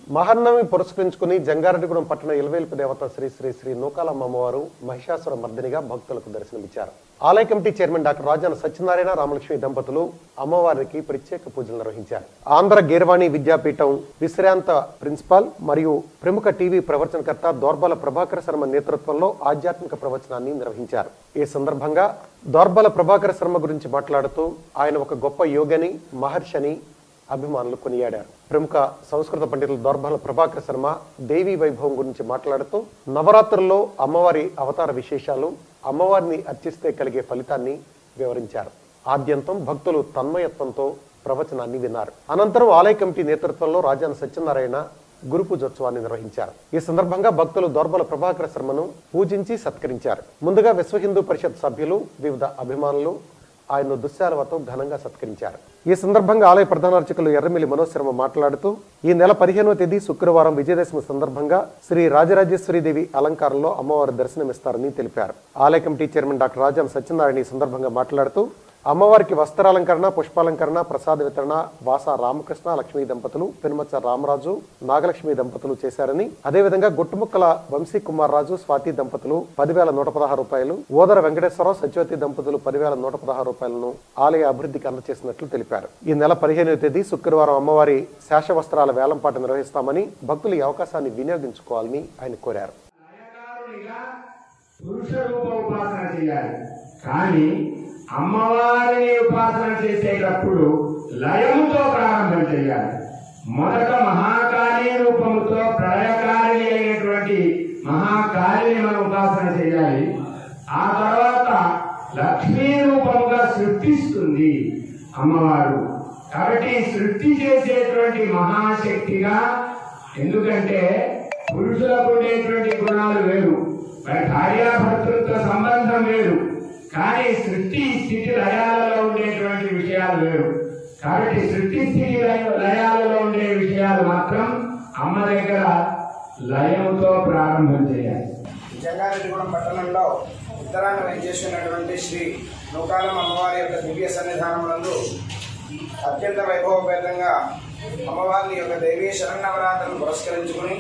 మహర్నమి పురస్కరించుకుని జంగారెడ్డిగూడెం పట్టణ ఇలవేల్పు దేవత శ్రీ శ్రీ శ్రీ నూకాలమ్మ అమ్మవారు మహిషాసుర మర్దినిగా భక్తులకు దర్శనమిచ్చారు ఆలయ committee chairman doctor Rajana Satyanarayana Ramalakshmi దంపతులు అమ్మవారికి ప్రత్యేక పూజలు నిర్వహించారు ఆంధ్ర గీర్వాణి విద్యాపీఠం విశ్రాంత ప్రిన్సిపాల్ మరియు ప్రముఖ టీవీ ప్రవచనకర్త దోర్బల ప్రభాకర శర్మ నేతృత్వంలో ఆధ్యాత్మిక ప్రవచనాన్ని నిర్వహించారు ఈ సందర్భంగా దోర్బల ప్రభాకర శర్మ గురించి మాట్లాడుతూ ఆయన ఒక గొప్ప యోగని మహర్షని అభిమానులు కొనియాడారు ప్రముఖ సంస్కృత పండితులు దౌర్బల ప్రభాకర్ శర్మ దేవి వైభవం గురించి మాట్లాడుతూ నవరాత్రుల్లో అమ్మవారి అవతార విశేషాలు అమ్మవారిని అర్చిస్తే కలిగే ఫలితాన్ని వివరించారు ఆద్యంతం భక్తులు తన్మయత్వంతో ప్రవచనాన్ని విన్నారు అనంతరం ఆలయ కమిటీ నేతృత్వంలో రాజాన సత్యనారాయణ గురు పూజోత్సవాన్ని నిర్వహించారు ఈ సందర్భంగా భక్తులు దౌర్బల ప్రభాకర శర్మను పూజించి సత్కరించారు ముందుగా విశ్వ హిందూ పరిషత్ సభ్యులు వివిధ అభిమానులు ఆయన్ను దుశ్శాలవతో ఘనంగా సత్కరించారు ఈ సందర్భంగా ఆలయ ప్రధాన అర్చకులు ఎర్రమిల్లి మనోజ్ శర్మ మాట్లాడుతూ ఈ నెల పదిహేనవ తేదీ శుక్రవారం విజయదశమి సందర్భంగా శ్రీ రాజరాజేశ్వరి దేవి అలంకారంలో అమ్మవారు దర్శనమిస్తారని తెలిపారు ఆలయ committee chairman doctor Rajan Satyanarayana ఈ సందర్భంగా మాట్లాడుతూ అమ్మవారికి వస్త్రాలంకరణ పుష్పాలంకరణ ప్రసాద వితరణ వాస రామకృష్ణ లక్ష్మీ దంపతులు పెనుమచ్చ రామరాజు నాగలక్ష్మి దంపతులు చేశారని అదేవిధంగా గుట్టుముక్కల వంశీ కుమార్ రాజు స్వాతి దంపతులు పదివేల నూట పదహారు రూపాయలు ఓదర వెంకటేశ్వరరావు సత్యవతి దంపతులు పదివేల నూట పదహారు రూపాయలను ఆలయ అభివృద్ధికి అందజేసినట్లు తెలిపారు ఈ నెల పదిహేనవ తేదీ శుక్రవారం అమ్మవారి శేష వస్త్రాల వేలంపాట నిర్వహిస్తామని భక్తులు ఈ అవకాశాన్ని వినియోగించుకోవాలని ఆయన కోరారు లయకారునిగా పురుష రూప ఉపాసన చేయాలి కానీ అమ్మవారిని ఉపాసన చేసేటప్పుడు లయముతో ప్రారంభం చేయాలి మొదట మహాకాళీ రూపముతో ప్రళయకారిణి అయినటువంటి మహాకాళిని మనం ఉపాసన చేయాలి ఆ తర్వాత లక్ష్మీ రూపముగా సృష్టిస్తుంది అమ్మవారు కాబట్టి సృష్టి చేసేటువంటి మహాశక్తిగా ఎందుకంటే పురుషులకు ఉండేటువంటి గుణాలు వేరు మరి భార్యాభర్తలతో సంబంధం వేరు కానీ సృష్టి స్థితి లయాలలో ఉండేటువంటి విషయాలు వేరు కాబట్టి సృష్టి స్థితి లయ- లయాలలో ఉండే విషయాలు మాత్రం అమ్మ దగ్గర లయంతో ప్రారంభం చేయాలి జంగారెడ్డిగూడెం పట్టణంలో ఉత్తరాన్ని వేయించేసినటువంటి శ్రీ నూకాలం అమ్మవారి యొక్క దివ్య సన్నిధానములందు అత్యంత వైభవపేతంగా అమ్మవారిని యొక్క దేవీ శరణవరాత్రులను పురస్కరించుకుని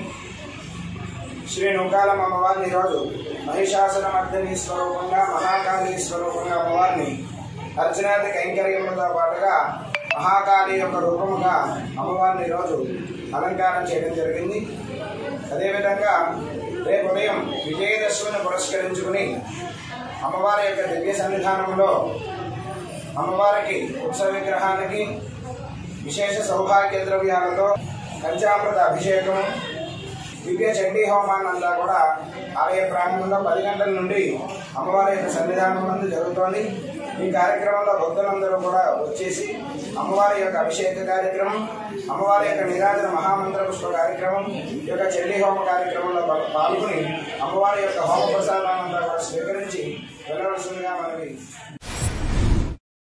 శ్రీ నూకాలం అమ్మవారిని ఈరోజు మహిషాసుర మర్దిని స్వరూపంగా మహాకాళి స్వరూపంగా అమ్మవారిని అర్చనాది కైంకర్యములతో పాటుగా మహాకాళి యొక్క రూపముగా అమ్మవారిని ఈరోజు అలంకారం చేయడం జరిగింది అదేవిధంగా రేపు ఉదయం విజయదశమిని పురస్కరించుకుని అమ్మవారి యొక్క దివ్య సన్నిధానంలో అమ్మవారికి ఉత్సవ విగ్రహానికి విశేష సౌభాగ్య ద్రవ్యాలతో పంచామృత అభిషేకం దివ్య చండీ హోమాన్నంతా కూడా ఆలయ ప్రాంగణంలో పది గంటల నుండి అమ్మవారి యొక్క సన్నిధానం నందు జరుగుతోంది ఈ కార్యక్రమంలో భక్తులందరూ కూడా వచ్చేసి అమ్మవారి యొక్క అభిషేక కార్యక్రమం అమ్మవారి యొక్క నిరాజన మహామంత్ర పుష్ప కార్యక్రమం ఈ యొక్క చండీ హోమ కార్యక్రమంలో పా- పాల్గొని అమ్మవారి యొక్క హోమ ప్రసాదాలంతా కూడా స్వీకరించి వెళ్ళవలసిందిగా మనవి